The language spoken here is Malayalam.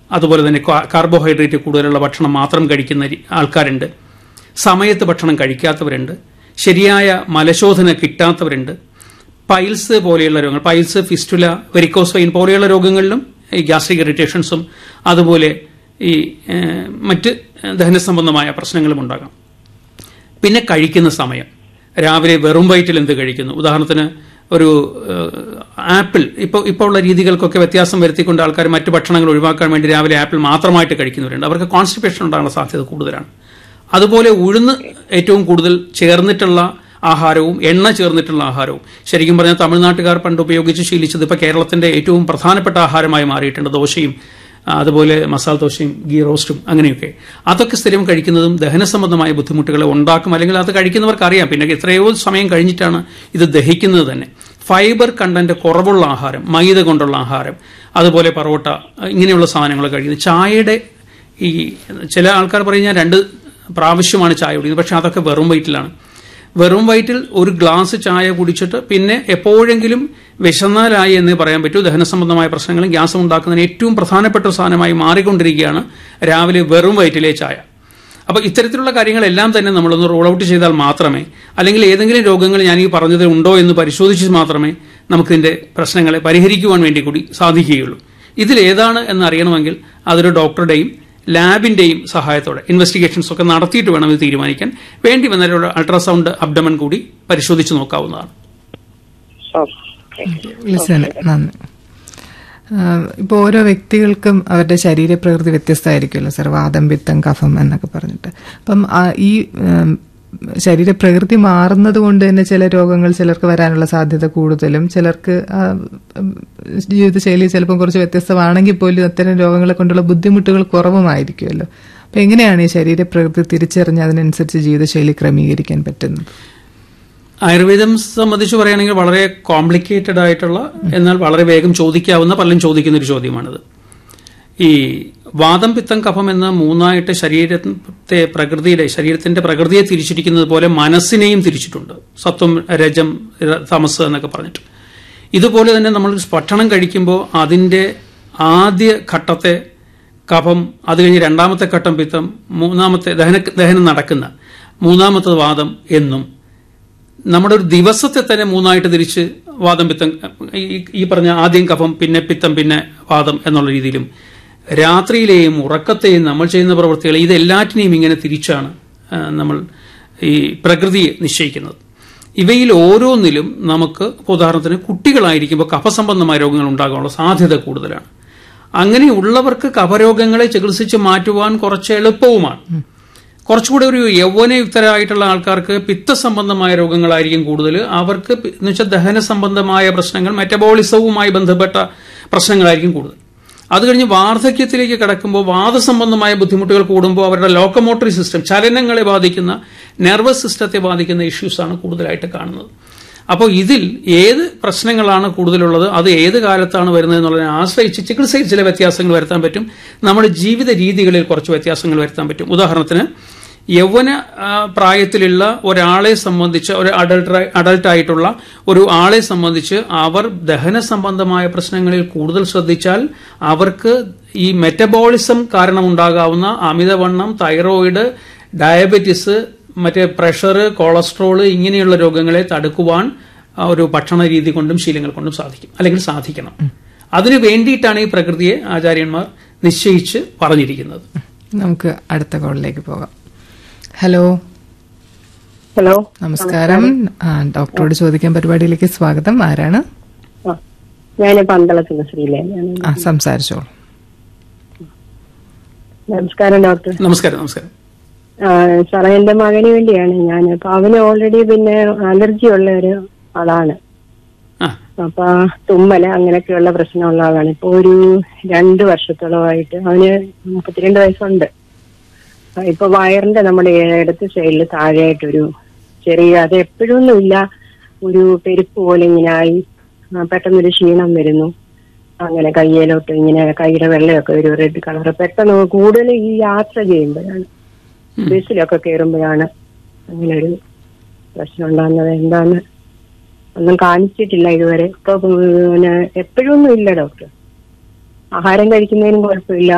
അതുപോലെ തന്നെ കാ- കാർബോഹൈഡ്രേറ്റ് കൂടുതലുള്ള ഭക്ഷണം മാത്രം കഴിക്കുന്ന രി- ആൾക്കാരുണ്ട് സമയത്ത് ഭക്ഷണം കഴിക്കാത്തവരുണ്ട് ശരിയായ മലശോധന കിട്ടാത്തവരുണ്ട് പൈൽസ് പോലെയുള്ള രോഗങ്ങൾ പൈൽസ് ഫിസ്റ്റുല വെരിക്കോസ് വെയിൻ പോലെയുള്ള രോഗങ്ങളിലും ഈ ഗ്യാസ്ട്രിക് ഇറിറ്റേഷൻസും അതുപോലെ ഈ ഏഹ്, മറ്റ് ദഹന സംബന്ധമായ പ്രശ്നങ്ങളും ഉണ്ടാകാം പിന്നെ കഴിക്കുന്ന സമയം രാവിലെ വെറും വയറ്റിൽ എന്ത് കഴിക്കുന്നു ഉദാഹരണത്തിന് ഒരു ഏഹ്, ആപ്പിൾ ഇപ്പോൾ ഇപ്പോൾ ഉള്ള രീതികൾക്കൊക്കെ വ്യത്യാസം വരുത്തിക്കൊണ്ട് ആൾക്കാർ മറ്റു ഭക്ഷണങ്ങൾ ഒഴിവാക്കാൻ വേണ്ടി രാവിലെ ആപ്പിൾ മാത്രമായിട്ട് കഴിക്കുന്നവരുണ്ട് അവർക്ക് കോൺസ്റ്റിപ്പേഷൻ ഉണ്ടാകാനുള്ള സാധ്യത കൂടുതലാണ് അതുപോലെ ഉഴുന്ന് ഏറ്റവും കൂടുതൽ ചേർന്നിട്ടുള്ള ആഹാരവും എണ്ണ ചേർന്നിട്ടുള്ള ആഹാരവും ശരിക്കും പറഞ്ഞാൽ തമിഴ്നാട്ടുകാർ പണ്ട് ഉപയോഗിച്ച് ശീലിച്ചത് ഇപ്പോൾ കേരളത്തിന്റെ ഏറ്റവും പ്രധാനപ്പെട്ട ആഹാരമായി മാറിയിട്ടുണ്ട് ദോശയും ആ, അതുപോലെ മസാല ദോശയും ഗീ റോസ്റ്റും അങ്ങനെയൊക്കെ അതൊക്കെ സ്ഥിരം കഴിക്കുന്നതും ദഹന സംബന്ധമായ ബുദ്ധിമുട്ടുകളെ ഉണ്ടാക്കും അല്ലെങ്കിൽ അത് കഴിക്കുന്നവർക്ക് അറിയാം പിന്നെ എത്രയോ സമയം കഴിഞ്ഞിട്ടാണ് ഇത് ദഹിക്കുന്നത് തന്നെ ഫൈബർ കണ്ടന്റ് കുറവുള്ള ആഹാരം മൈദ കൊണ്ടുള്ള ആഹാരം അതുപോലെ പറോട്ട ഇങ്ങനെയുള്ള സാധനങ്ങൾ കഴിക്കുന്നത് ചായയുടെ ഈ ചില ആൾക്കാർ പറയും ഞാൻ രണ്ട് പ്രാവശ്യമാണ് ചായ കുടിക്കുന്നത് പക്ഷെ അതൊക്കെ വെറും വയറ്റിലാണ് വെറും വയറ്റിൽ ഒരു ഗ്ലാസ് ചായ കുടിച്ചിട്ട് പിന്നെ എപ്പോഴെങ്കിലും വിശന്നാലായി എന്നേ പറയാൻ പറ്റൂ ദഹന സംബന്ധമായ പ്രശ്നങ്ങളും ഗ്യാസും ഉണ്ടാക്കുന്നതിന് ഏറ്റവും പ്രധാനപ്പെട്ട ഒരു സാധനമായി മാറിക്കൊണ്ടിരിക്കുകയാണ് രാവിലെ വെറും വയറ്റിലെ ചായ അപ്പോൾ ഇത്തരത്തിലുള്ള കാര്യങ്ങളെല്ലാം തന്നെ നമ്മളൊന്ന് റോൾ ഔട്ട് ചെയ്താൽ മാത്രമേ അല്ലെങ്കിൽ ഏതെങ്കിലും രോഗങ്ങൾ ഞാൻ ഈ പറഞ്ഞതിൽ ഉണ്ടോ എന്ന് പരിശോധിച്ച് മാത്രമേ നമുക്കിതിന്റെ പ്രശ്നങ്ങളെ പരിഹരിക്കുവാൻ വേണ്ടി കൂടി സാധിക്കുകയുള്ളൂ ഇതിൽ ഏതാണ് എന്ന് അറിയണമെങ്കിൽ അതൊരു ഡോക്ടറുടെയും ലാബിന്റെയും സഹായത്തോടെ ഇൻവെസ്റ്റിഗേഷൻസ് ഒക്കെ നടത്തിയിട്ട് വേണം ഇത് തീരുമാനിക്കാൻ വേണ്ടി വന്നാൽ ഒരു അൾട്രാസൗണ്ട് അബ്ഡമൻ കൂടി പരിശോധിച്ച് നോക്കാവുന്നതാണ് ഓക്കെ വിളിച്ചതിന് നന്ദി ഇപ്പോൾ ഓരോ വ്യക്തികൾക്കും അവരുടെ ശരീരപ്രകൃതി വ്യത്യസ്തമായിരിക്കുമല്ലോ സർ വാദം പിത്തം കഫം എന്നൊക്കെ പറഞ്ഞിട്ട് അപ്പം ആ ഈ ഉം, ശരീരപ്രകൃതി മാറുന്നത് കൊണ്ട് തന്നെ ചില രോഗങ്ങൾ ചിലർക്ക് വരാനുള്ള സാധ്യത കൂടുതലും ചിലർക്ക് ആ, ഉം, ജീവിതശൈലി ചിലപ്പം കുറച്ച് വ്യത്യസ്തമാണെങ്കിൽ പോലും അത്തരം രോഗങ്ങളെ കൊണ്ടുള്ള ബുദ്ധിമുട്ടുകൾ കുറവുമായിരിക്കുമല്ലോ അപ്പം എങ്ങനെയാണ് ഈ ശരീരപ്രകൃതി തിരിച്ചറിഞ്ഞ് അതിനനുസരിച്ച് ജീവിതശൈലി ക്രമീകരിക്കാൻ പറ്റുന്നത് ആയുർവേദം സംബന്ധിച്ച് പറയുകയാണെങ്കിൽ വളരെ കോംപ്ലിക്കേറ്റഡ് ആയിട്ടുള്ള എന്നാൽ വളരെ വേഗം ചോദിക്കാവുന്ന പലരും ചോദിക്കുന്ന ഒരു ചോദ്യമാണിത് ഈ വാദം പിത്തം കഫം എന്ന മൂന്നായിട്ട് ശരീരത്തെ പ്രകൃതിയുടെ ശരീരത്തിന്റെ പ്രകൃതിയെ തിരിച്ചിരിക്കുന്നത് പോലെ മനസ്സിനെയും തിരിച്ചിട്ടുണ്ട് സത്വം രജം ര- തമസ് എന്നൊക്കെ പറഞ്ഞിട്ട് ഇതുപോലെ തന്നെ നമ്മൾ ഭക്ഷണം കഴിക്കുമ്പോൾ അതിന്റെ ആദ്യ ഘട്ടത്തെ കഫം അത് കഴിഞ്ഞ് രണ്ടാമത്തെ ഘട്ടം പിത്തം മൂന്നാമത്തെ ദഹന ദഹനം നടക്കുന്ന മൂന്നാമത്തെ വാദം എന്നും നമ്മുടെ ഒരു ദിവസത്തെ തന്നെ മൂന്നായിട്ട് തിരിച്ച് വാദം പിത്തം ഈ- ഈ പറഞ്ഞ ആദ്യം കഫം പിന്നെ പിത്തം പിന്നെ വാദം എന്നുള്ള രീതിയിലും രാത്രിയിലെയും ഉറക്കത്തെയും നമ്മൾ ചെയ്യുന്ന പ്രവൃത്തികൾ ഇതെല്ലാറ്റിനെയും ഇങ്ങനെ തിരിച്ചാണ് ആ, നമ്മൾ ഈ പ്രകൃതിയെ നിശ്ചയിക്കുന്നത് ഇവയിൽ ഓരോന്നിലും നമുക്ക് ഇപ്പൊ ഉദാഹരണത്തിന് കുട്ടികളായിരിക്കുമ്പോൾ കഫസംബന്ധമായ രോഗങ്ങൾ ഉണ്ടാകാനുള്ള സാധ്യത കൂടുതലാണ് അങ്ങനെയുള്ളവർക്ക് കഫരോഗങ്ങളെ ചികിത്സിച്ച് മാറ്റുവാൻ കുറച്ച് എളുപ്പവുമാണ് കുറച്ചുകൂടി ഒരു യൗവനയുക്തരായിട്ടുള്ള ആൾക്കാർക്ക് പിത്തസംബന്ധമായ രോഗങ്ങളായിരിക്കും കൂടുതൽ അവർക്ക് പി- എന്ന് വെച്ചാൽ ദഹന സംബന്ധമായ പ്രശ്നങ്ങൾ മെറ്റബോളിസവുമായി ബന്ധപ്പെട്ട പ്രശ്നങ്ങളായിരിക്കും കൂടുതൽ അത് കഴിഞ്ഞ് വാർദ്ധക്യത്തിലേക്ക് കടക്കുമ്പോൾ വാദസംബന്ധമായ ബുദ്ധിമുട്ടുകൾ കൂടുമ്പോൾ അവരുടെ ലോക്കമോട്ടറി സിസ്റ്റം ചലനങ്ങളെ ബാധിക്കുന്ന നെർവസ് സിസ്റ്റത്തെ ബാധിക്കുന്ന ഇഷ്യൂസാണ് കൂടുതലായിട്ട് കാണുന്നത് അപ്പോൾ ഇതിൽ ഏത് പ്രശ്നങ്ങളാണ് കൂടുതലുള്ളത് അത് ഏത് കാലത്താണ് വരുന്നത് എന്നുള്ളതിനെ ആശ്രയിച്ച് ചികിത്സയിൽ ചില വ്യത്യാസങ്ങൾ വരുത്താൻ പറ്റും നമ്മുടെ ജീവിത രീതികളിൽ കുറച്ച് വ്യത്യാസങ്ങൾ വരുത്താൻ പറ്റും ഉദാഹരണത്തിന് യൗവന ആ, പ്രായത്തിലുള്ള ഒരാളെ സംബന്ധിച്ച് ഒരു അഡൾട്ട് അഡൾട്ടായിട്ടുള്ള ഒരു ആളെ സംബന്ധിച്ച് അവർ ദഹന സംബന്ധമായ പ്രശ്നങ്ങളിൽ കൂടുതൽ ശ്രദ്ധിച്ചാൽ അവർക്ക് ഈ മെറ്റബോളിസം കാരണമുണ്ടാകാവുന്ന അമിതവണ്ണം തൈറോയിഡ് ഡയബറ്റിസ് മറ്റേ പ്രഷർ കൊളസ്ട്രോൾ ഇങ്ങനെയുള്ള രോഗങ്ങളെ തടുക്കുവാൻ ആ, ഒരു ഭക്ഷണ രീതി കൊണ്ടും ശീലങ്ങൾ കൊണ്ടും സാധിക്കും അല്ലെങ്കിൽ സാധിക്കണം അതിനു വേണ്ടിയിട്ടാണ് ഈ പ്രകൃതിയെ ആചാര്യന്മാർ നിശ്ചയിച്ച് പറഞ്ഞിരിക്കുന്നത് നമുക്ക് അടുത്ത കോളിലേക്ക് പോകാം ഹലോ ഹലോ നമസ്കാരം ആ, ഡോക്ടറോട് ചോദിക്കാൻ പരിപാടിയിലേക്ക് സ്വാഗതം ആരാണ് ആ ഞാൻ പന്തളത്തിന് ശ്രീലേഖയാണ് ആ സംസാരിച്ചോളൂ നമസ്കാരം ഡോക്ടർ നമസ്കാരം നമസ്കാരം ആ, സാറേ എന്റെ മകന് വേണ്ടിയാണ് ഞാൻ അപ്പൊ അവന് ഓൾറെഡി പിന്നെ അലർജി ഉള്ള ഒരു ആളാണ് ആ അപ്പൊ തുമ്മല് അങ്ങനെയൊക്കെയുള്ള പ്രശ്നമുള്ള ആളാണ് ഇപ്പൊ ഒരു രണ്ട് വർഷത്തോളമായിട്ട് അവന് മുപ്പത്തിരണ്ട് വയസ്സുണ്ട് ആ, ഇപ്പൊ വയറിന്റെ നമ്മുടെ ഇടത്ത് സൈഡിൽ താഴെയായിട്ടൊരു ചെറിയ അത് എപ്പോഴൊന്നും ഇല്ല ഒരു പെരുപ്പ് പോലെ ഇങ്ങനെ ആയി ആ, പെട്ടെന്നൊരു ക്ഷീണം വരുന്നു അങ്ങനെ കയ്യിലോട്ട് ഇങ്ങനെ കൈയുടെ വെള്ളയൊക്കെ ഒരു റെഡ് കളർ പെട്ടെന്ന് കൂടുതൽ ഈ യാത്ര ചെയ്യുമ്പോഴാണ് ബസ്സിലൊക്കെ കയറുമ്പോഴാണ് അങ്ങനെ ഒരു പ്രശ്നം ഉണ്ടാകുന്നത് എന്താന്ന് ഒന്നും കാണിച്ചിട്ടില്ല ഇതുവരെ ഇപ്പൊ പിന്നെ എപ്പോഴൊന്നും ഇല്ല ഡോക്ടർ ആഹാരം കഴിക്കുന്നതിനും കുഴപ്പമില്ല